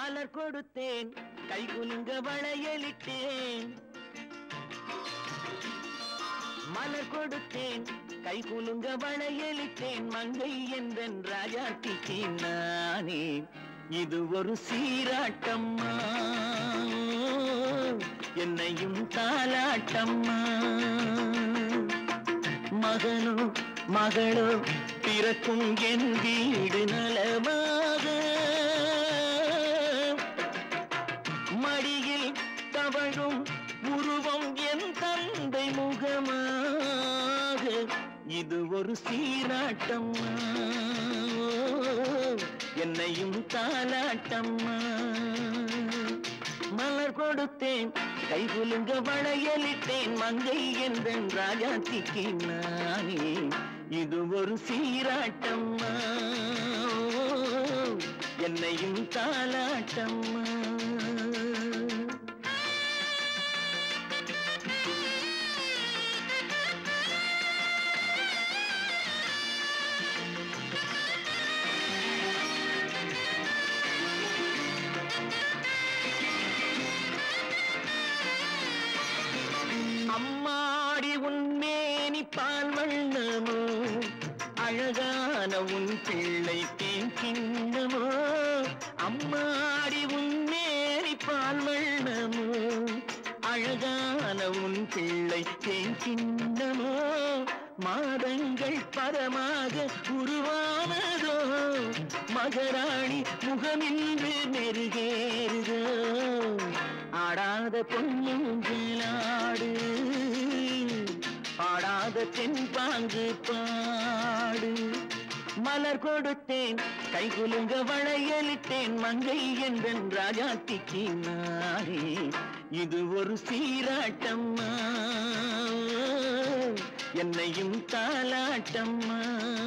மலர் கொடுத்தேன் கை குலுங்க வளையலிட்டேன் மலர் கொடுத்தேன் கை குலுங்க வளையலிட்டேன் மங்கை என்றன் ராஜாத்திக்கு நானே இது ஒரு சீராட்டம்மா என்னையும் தாலாட்டம்மா மகனோ மகளோ பிறக்கும் என் வீடு நலமாக மடியில் தவழும் உருவம் என் தந்தை முகமாக இது ஒரு சீராட்டம்மா என்னையும் தாலாட்டம்மா மலர் கொடுத்தேன் கை குலுங்க வளையலிட்டேன் மங்கை என்றன் ராஜாத்திக்கு நானே இது ஒரு சீராட்டம்மா என்னையும் தாலாட்டம்மா அம்மாடி உன்மேனி பால் வண்ணமோ அழகான உன் பிள்ளை தேன் கிண்ணமோ அம்மாடி உன்மேனி பால் வண்ணமோ அழகான உன் பிள்ளை தேன் கிண்ணமோ மாதங்கள் பரமாக உருவானதோ மகராணி முகமின்று மெருகேறுதோ ஆடாத பொன்னுங்களாடு பாடாத தென்பாங்கு பாடு மலர் கொடுத்தேன் கை குலுங்க வளையலிட்டேன் மங்கை என்றன் ராஜாத்திக்கு நானே இது ஒரு சீராட்டம்மா என்னையும் தாலாட்டம்மா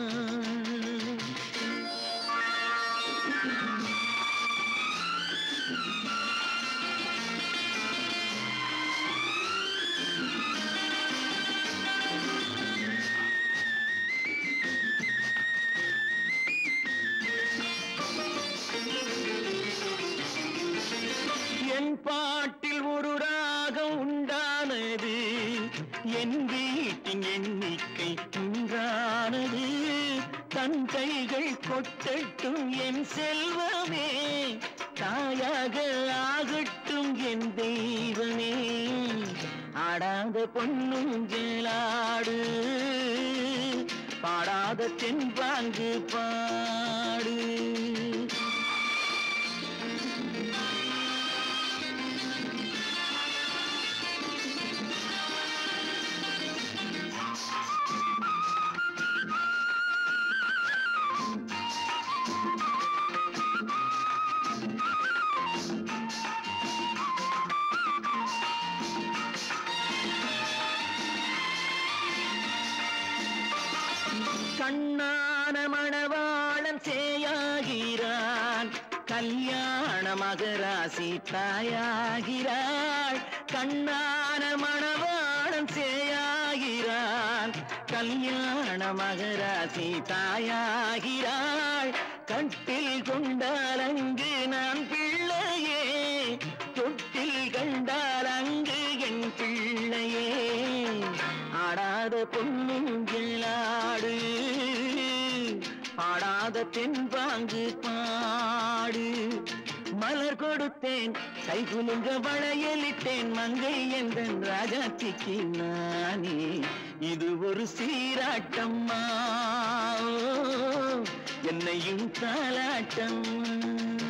என் பாட்டில் ஒரு ராகம் உண்டானது என் வீட்டின் எண்ணிக்கை உண்டானது தன் கைகள் கொட்டட்டும் என் செல்வமே தாயாக ஆகட்டும் என் தெய்வமே ஆடாத பொன்னுஞ்சலாடு பாடாத தென்பாங்கு பாடு கண்ணான மணவாளன் சேயாகிறான் கல்யாண மகராசி தாயாகிறாள் கண்ணான மணவாளன் சேயாகிறான் கல்யாண மகராசி தாயாகிறாள் கட்டில் கொண்டால் அங்கு நான் பிள்ளையே தொட்டில் கண்டால் அங்கு என் பிள்ளையே ஆடாத பொன்னுங்களாடு பாடாத தென்பாங்கு பாடு மலர் கொடுத்தேன் கை குலுங்க வளையலிட்டேன் மங்கை என்றன் ராஜாத்திக்கு நானே இது ஒரு சீராட்டம்மா என்னையும் தாலாட்டம்மா